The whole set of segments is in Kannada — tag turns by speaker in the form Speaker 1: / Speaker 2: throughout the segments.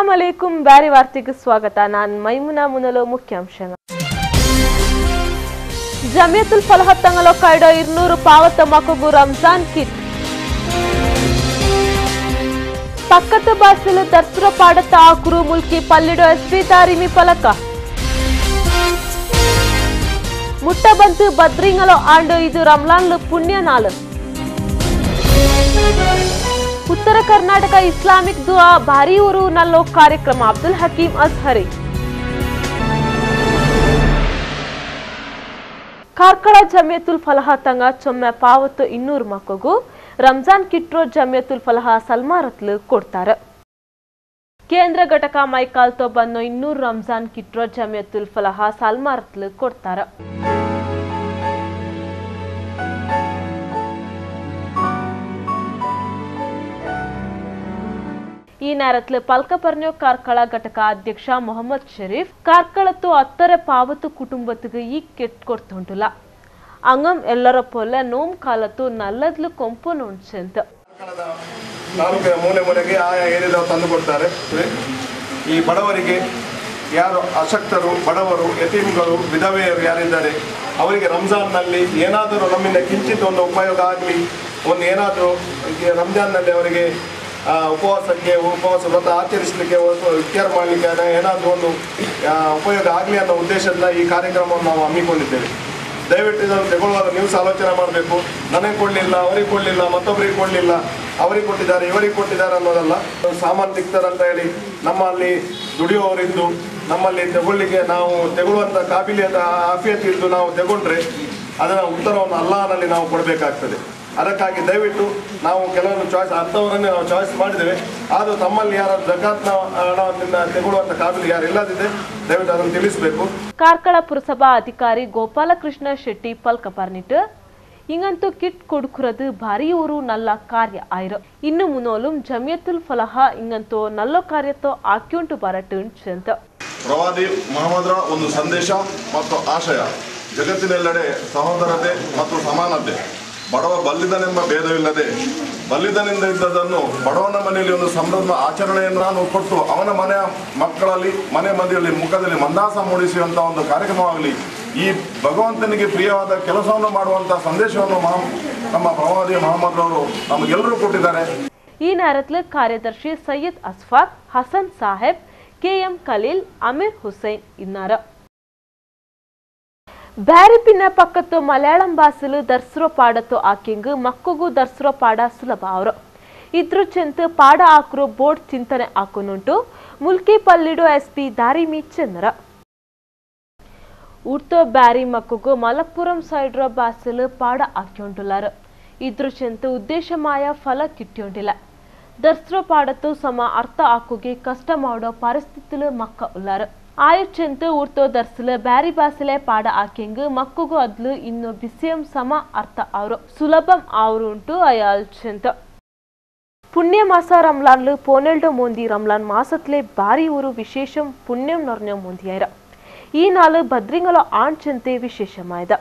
Speaker 1: ಅಸ್ಸಲಾಂ ಅಲೈಕುಂ ಬ್ಯಾರಿ ವಾರ್ತೆಗೆ ಸ್ವಾಗತ ನಾನು ಮೈಮುನಾ ಮುನಲು ಮುಖ್ಯಾಂಶಗಳು ಜಮಿಯತುಲ್ ಫಲಹತ್ ತಂಗಲೋ ಕೈಡೋ ಇರ್ನೂರು ಪಾವತ ಮಕ್ಕಗೂ ರಂಜಾನ್ ಕಿಟ್ ಪಕ್ಕದ ಬಾಸಿಲು ದರ್ಸುರ ಪಾಡತ ಆಕುರು ಮುಲ್ಕಿ ಪಲ್ಲಿಡೋ ಎಸ್ಪಿ ತಾರಿಮಿ ಫಲಕ ಮುಟ್ಟ ಬಂತು ಬದ್ರಿಂಗಲೋ ಆಂಡು ಇದು ರಂಲಾನ್ಲು ಪುಣ್ಯ ನಾಳು ಉತ್ತರ ಕರ್ನಾಟಕ ಇಸ್ಲಾಮಿಕ್ ದುಆ ಭಾರಿ ಊರು ನಲ್ಲೋ ಕಾರ್ಯಕ್ರಮ ಅಬ್ದುಲ್ ಹಕೀಂ ಅಜ್ಹರಿ ಕಾರ್ಕಳ ಜಮಿಯತುಲ್ ಫಲಹ ತಂಗ ಚೊಮ್ಮೆ ಪಾವತ್ತು ಇನ್ನೂರು ಮಕ್ಕಗೂ ರಂಜಾನ್ ಕಿಟ್ರೋ ಜಮಿಯತುಲ್ ಫಲಹ ಸಲ್ಮಾರತ್ಲು ಕೊಡ್ತಾರೆ ಕೇಂದ್ರ ಘಟಕ ಮೈಕಾಲ್ತೋ ಬನ್ನೋ ಇನ್ನೂರು ರಂಜಾನ್ ಕಿಟ್ರೋ ಜಮಿಯತುಲ್ ಫಲಹ ಸಲ್ಮಾರತ್ಲು ಕೊಡ್ತಾರೆ ಈ നേരത്തിൽ പൽക്കപ്പറഞ്ഞോ കാർക്കള ഘടക അധ്യക്ഷ മുഹമ്മദ് ഷെരീഫ് ಕಾರ್ಕಳತ್ತು ಅತ್ತರೆ ಪಾವತು ಕುಟುಂಬತ್ತಿಗೆ ಈ ಕೆಟ್ ಕೊಡ್ತೊಂಡುಲ ಅಂಗಂ ಎಲ್ಲರ ಪೊಲೆ ನೋಮ್ ಕಾಲತ್ತು ನಲ್ಲದ್ಲು ಕೊಂಪು ನೋಡ್ಸಂತ
Speaker 2: ಕನ್ನಡ ತಾಲೂಕಿನ ಮೂಲೆ ಮೂಲೆಗೆ ಆಯಾ ಏರಿಯಾದವರು ತಂದು ಕೊಡ್ತಾರೆ ಈ ಬಡವರಿಗೆ ಯಾರು ಅಶಕ್ತರು ಬಡವರು ಯತೀಮ್ಗಳು ವಿಧವೆಯರು ಯಾರಿದ್ದಾರೆ ಅವರಿಗೆ ರಂಜಾನ್ನಲ್ಲಿ ಏನಾದರೂ ನಮ್ಮಿಂದ ಕಿಂಚಿತ್ ಒಂದು ಉಪಯೋಗ ಆಗಲಿ ಒಂದು ಏನಾದರೂ ರಂಜಾನ್ನಲ್ಲಿ ಅವರಿಗೆ ಆ, ಉಪವಾಸಕ್ಕೆ ಉಪವಾಸ ವ್ರತ ಆಚರಿಸಲಿಕ್ಕೆ ವಿಚಾರ ಮಾಡಲಿಕ್ಕೆ ಏನಾದರೂ ಒಂದು ಆ, ಉಪಯೋಗ ಆಗಲಿ ಅನ್ನೋ ಉದ್ದೇಶದಿಂದ ಈ ಕಾರ್ಯಕ್ರಮವನ್ನು ನಾವು ಹಮ್ಮಿಕೊಂಡಿದ್ದೇವೆ ದಯವಿಟ್ಟು ಇದನ್ನು ತಗೊಳ್ಳುವಾಗ ನೀವು ಸಹ ಆಲೋಚನೆ ಮಾಡಬೇಕು ನನಗೆ ಕೊಡಲಿಲ್ಲ ಅವರಿಗೆ ಕೊಡಲಿಲ್ಲ ಮತ್ತೊಬ್ಬರಿಗೆ ಕೊಡಲಿಲ್ಲ ಅವರಿಗೆ ಕೊಟ್ಟಿದ್ದಾರೆ ಇವರಿಗೆ ಕೊಟ್ಟಿದ್ದಾರೆ ಅನ್ನೋದಲ್ಲ ಸಾಮಾನು ಸಿಗ್ತಾರಂತ ಹೇಳಿ ನಮ್ಮಲ್ಲಿ ದುಡಿಯುವವರಿದ್ದು ನಮ್ಮಲ್ಲಿ ತಗೊಳ್ಳಿಕ್ಕೆ ನಾವು ತಗೊಳ್ಳುವಂಥ ಕಾಬಿಲಿಯತ ಆಫಿಯತ್ ಇದ್ದು ನಾವು ತಗೊಂಡ್ರೆ ಅದರ ಉತ್ತರವನ್ನು ಅಲ್ಲಾಹನಲ್ಲಿ ನಾವು ಕೊಡಬೇಕಾಗ್ತದೆ ಅದಕ್ಕಾಗಿ ದಯವಿಟ್ಟು ನಾವು ಕೆಲವೊಂದು ಚಾಯ್ಸ್ ಅಂಥವರನ್ನೇ ನಾವು ಚಾಯ್ಸ್ ಮಾಡಿದ್ದೇವೆ ಆದರೂ ತಮ್ಮಲ್ಲಿ ಯಾರು ಜಕಾತ್ನ ಹಣದಿಂದ ತಗೊಳ್ಳುವಂಥ ಕಾಬಿಲಿ ಯಾರು ಇಲ್ಲದಿದೆ ದಯವಿಟ್ಟು ಅದನ್ನು ತಿಳಿಸಬೇಕು
Speaker 1: ಕಾರ್ಕಳ ಪುರಸಭಾ ಅಧಿಕಾರಿ ಗೋಪಾಲಕೃಷ್ಣ ಶೆಟ್ಟಿ ಪಲ್ಕಪರ್ನಿಟ್ ಇಂಗಂತೂ ಕಿಟ್ ಕೊಡುಕುರದು ಭಾರಿ ಊರು ನಲ್ಲ ಕಾರ್ಯ ಆಯ್ರು ಇನ್ನು ಮುನೋಲುಂ ಜಮಿಯತುಲ್ ಫಲಹ ಇಂಗಂತೂ ನಲ್ಲೋ ಕಾರ್ಯತೋ ಆಕ್ಯುಂಟು ಬರಟು ಅಂತ
Speaker 3: ಪ್ರವಾದಿ ಮಹಮ್ಮದರ ಒಂದು ಸಂದೇಶ ಮತ್ತು ಆಶಯ ಜಗತ್ತಿನೆಲ್ಲೆಡೆ ಸಹೋದರತೆ ಮತ್ತು ಸಮಾನತೆ ಬಡವ ಬಲ್ಲಿದನೆಂಬ ಭೇದವಿಲ್ಲದೆ ಬಲ್ಲಿದನಿಂದ ಇದ್ದದನ್ನು ಬಡವನ ಮನೆಯಲ್ಲಿ ಒಂದು ಸಂಭ್ರಮ ಆಚರಣೆಯನ್ನು ನಾನು ಕೊಟ್ಟು ಅವನ ಮನೆಯ ಮಕ್ಕಳಲ್ಲಿ ಮನೆ ಮಧ್ಯದಲ್ಲಿ ಮುಖದಲ್ಲಿ ಮಂದಾಸ ಮೂಡಿಸುವಂಥ ಒಂದು ಕಾರ್ಯಕ್ರಮವಾಗಲಿ ಈ ಭಗವಂತನಿಗೆ ಪ್ರಿಯವಾದ ಕೆಲಸವನ್ನು ಮಾಡುವಂಥ ಸಂದೇಶವನ್ನು ಮಹಾ ನಮ್ಮ ಪ್ರವಾದಿ ಮಹಮ್ಮದ್ರವರು ನಮಗೆಲ್ಲರೂ ಕೊಟ್ಟಿದ್ದಾರೆ
Speaker 1: ಈ ನೇರத்தில் ಕಾರ್ಯದರ್ಶಿ ಸೈಯದ್ ಅಸ್ಫಾಕ್ ಹಸನ್ ಸಾಹೆಬ್ ಕೆಎಂ ಖಲೀಲ್ ಅಮೀರ್ ಹುಸೈನ್ ಇన్నారు ಬ್ಯಾರಿ ಪಿನ್ನ ಪಕ್ಕತ್ತು ಮಲಯಾಳಂ ಭಾಷೆಲು ದರ್ಸರೋ ಪಾಡತ್ತು ಆಕಿಂಗ್ ಮಕ್ಕಗೂ ದರ್ಸರೋ ಪಾಡ ಸುಲಭ ಅವರು ಇದ್ರ ಚೆಂತ ಪಾಡ ಹಾಕರೋ ಬೋರ್ಡ್ ಚಿಂತನೆ ಹಾಕೋನುಂಟು ಮುಲ್ಕಿ ಪಲ್ಲಿಡು ಎಸ್ ಪಿ ದಾರಿಮಿ ಚಂದ್ರ ಉಡ್ತೋ ಬ್ಯಾರಿ ಮಕ್ಕಗೂ ಮಲಪ್ಪುರಂ ಸೈಡ್ರ ಭಾಷೆಲು ಪಾಡ ಹಾಕ್ಯೊಂಡುಲಾರು ಇದ್ರ ಚೆಂತ ಉದ್ದೇಶಮಾಯ ಫಲ ಕಿಟ್ಯೊಂಡಿಲ್ಲ ದರ್ಸರೋ ಪಾಡತ್ತು ಸಮ ಅರ್ಥ ಹಾಕುಗೆ ಕಷ್ಟ ಮಾಡೋ ಪರಿಸ್ಥಿತಿಲು ಮಕ್ಕ ಉಲ್ಲಾರು ಆಯುಚ್ಚೆಂತ ಊರ್ತೋ ದರ್ಸಲು ಬ್ಯಾರಿ ಭಾಷೆಲೆ ಪಾಡ ಹಾಕಿಂಗ್ ಮಕ್ಕಗೂ ಅದ್ಲು ಇನ್ನು ಬಿಸಿಯಂ ಸಮ ಅರ್ಥ ಅವರು ಸುಲಭಂ ಅವರು ಉಂಟು ಅಯಾಲ್ಚೆಂತ പുണ്യ മാസ റംലാനില് പോനെൽഡോ മോന്തി റംലാൻ മാസത്തിലെ ഭാരി ഒരു വിശേഷം പുണ്യം നിറഞ്ഞ മോന്തിയായിര ഈ നാള് ബദ്രിങ്ങളോ ആൺചെന്തെ വിശേഷമായത്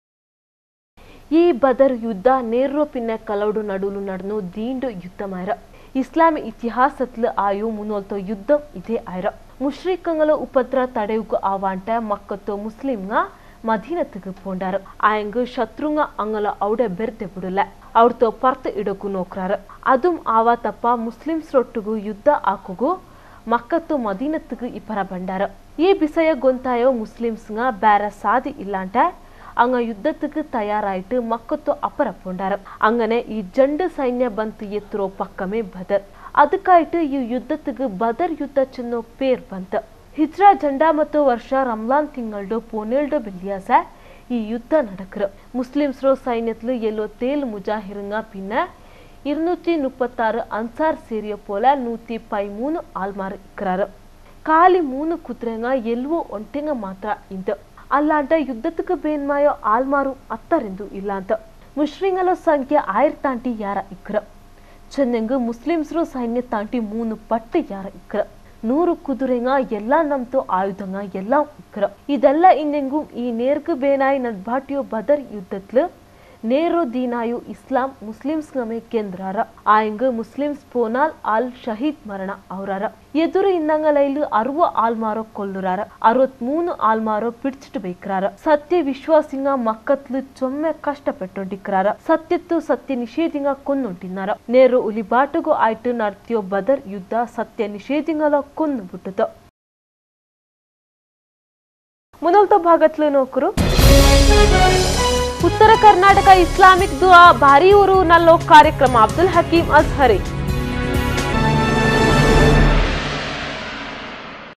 Speaker 1: ಈ ಬದರ್ ಯುದ್ಧ ನೇರ್ರೋ ಪಿನ್ನ ಕಲೌಡು ನಡುಲು ನಡ್ನು ದೀಂಡು ಯುದ್ಧಮಾಯ್ರ ಇಸ್ಲಾಮಿ ಇತಿಹಾಸತ್ಲು ಆಯು ಮುನ್ನೋಲ್ತೋ ಯುದ್ಧಂ ಇದೇ ಆಯ್ರ ಮುಷ್ರಿಕಂಗಲ ಉಪದ್ರ ತಡೆಯುಗು ಆವಾಂಟ ಮಕ್ಕತ್ತೋ ಮುಸ್ಲಿಂಗ ಮದೀನத்துக்கு போண்டாரு ஆயங்கு சத்ருங்க அங்கல அவட பெர்ದೆ ಬಿಡಲ್ಲ ಅವ್ರతో ಪರ್ತ್ ಇಡಕು ನೋಕ್ರಾರ ಅದುಂ ಆವಾ ತಪ್ಪ ಮುಸ್ಲಿಮ್ಸ್ ರೊಟ್ಟಿಗೂ ಯುದ್ಧ ಹಾಕುಗು ಮಕ್ಕತ್ತು ಮದೀನத்துக்கு ಇಪರ ಬಂಡಾರ ಈ ಬಿಸಯ ಗೊಂತಾಯೋ ಮುಸ್ಲಿಮ್ಸ್ಗ ಬೇರೆ ಸಾದಿ ಇಲ್ಲಾಂಟ அங்க யுத்தத்துக்கு தயாராயிட்டு மக்கத்தோ அப்புறம் போண்டாரு அங்கனே ಈ ಜಂಡು ಸೈನ್ಯ ಬಂತು ಎತ್ತರೋ ಪಕ್ಕಮೇ ಬದರ್ ಅದಕ್ಕಾಯ್ತು ಈ ಯುದ್ಧத்துக்கு ಬದರ್ ಯುದ್ಧ ಚೆನ್ನೋ ಪೇರ್ ಬಂತು ಹಿಜ್ರಾ ಜಂಡಾ ಮತ್ತು ವರ್ಷ ರಂಲಾನ್ ತಿಂಗಳು ಪೋನೆಲ್ಡು ಬಿಲ್ಯಾಸ ಈ ಯುದ್ಧ நடக்குற முஸ்லிம்ஸ்ரோ சைன்யத்துல எல்லோ தேல் முஜாஹிருங்க பின்ன இருநூற்றி முப்பத்தாறு அன்சார் சேரிய போல நூத்தி பதிமூணு ஆள்மார் இருக்கிறாரு காலி மூணு குதிரைங்க எல்வோ ஒன்றிங்க ಮಾತ್ರ ಇಂತ ಅಲ್ಲಾಂಟ ಯುದ್ಧத்துக்கு ಬೇನ್ಮಾಯೋ ಆಲ್ಮಾರು ಅತ್ತರೆಂದು ಇಲ್ಲಾಂತ ಮುಷ್ರಿಂಗಲ ಸಂಖ್ಯೆ ಆಯಿರತ್ತಾಂಟಿ ಯಾರ ಇಕ್ರ ಚೆನ್ನಂಗ ಮುಸ್ಲಿಮ್ಸ್ರು ಸೈನ್ಯ ತಾಂಟಿ ಮೂನು ಪಟ್ಟು ಯಾರ ಇಕ್ರ ನೂರು ಕುದುರೆಂಗ ಎಲ್ಲಾ ನಮ್ತು ಆಯುಧಂಗ ಎಲ್ಲಾ ಇಕ್ರ ಇದೆಲ್ಲ ಇನ್ನೆಂಗು ಈ ನೇರ್ಗು ಬೇನಾಯಿ ನಡ್ಬಾಟಿಯೋ ಬದರ್ ಯುದ್ಧತ್ಲು ನೇರು ದೀನಾಯು ಇಸ್ಲಾಂ ಮುಸ್ಲಿಮ್ಸ್ ನಮೆ ಕೇಂದ್ರಾರ ಆಯಂಗ್ ಮುಸ್ಲಿಮ್ಸ್ ಪೋನಾಲ್ ಆಲ್ ಶಹೀದ್ ಮರಣ ಅವರಾರ ಎದುರು ಇನ್ನಂಗಲೈಲು ಅರುವ ಆಲ್ಮಾರೋ ಕೊಲ್ಲುರಾರ ಅರವತ್ ಮೂನು ಆಲ್ಮಾರೋ ಪಿಡ್ಚಿಟ್ಟು ಬೇಕ್ರಾರ ಸತ್ಯ ವಿಶ್ವಾಸಿಂಗ ಮಕ್ಕತ್ಲು ಚೊಮ್ಮೆ ಕಷ್ಟಪಟ್ಟೊಂಡಿಕ್ರಾರ ಸತ್ಯತ್ತು ಸತ್ಯ ನಿಷೇಧಿಂಗ ಕೊನ್ನುಂಟಿನಾರ ನೇರು ಉಲಿಬಾಟುಗು ಆಯ್ತು ನರ್ತಿಯೋ ಬದರ್ ಯುದ್ಧ ಸತ್ಯ ನಿಷೇಧಿಂಗಲ ಕೊನ್ನು ಬಿಟ್ಟುದು ಮುನಲ್తో భాగత్లు నోకురు ಉತ್ತರ ಕರ್ನಾಟಕ ಇಸ್ಲಾಮಿಕ್ ದುಆ ಭಾರಿ ಊರು ನಲ್ಲೋ ಕಾರ್ಯಕ್ರಮ ಅಬ್ದುಲ್ ಹಕೀಂ ಅಜ್ಹರಿ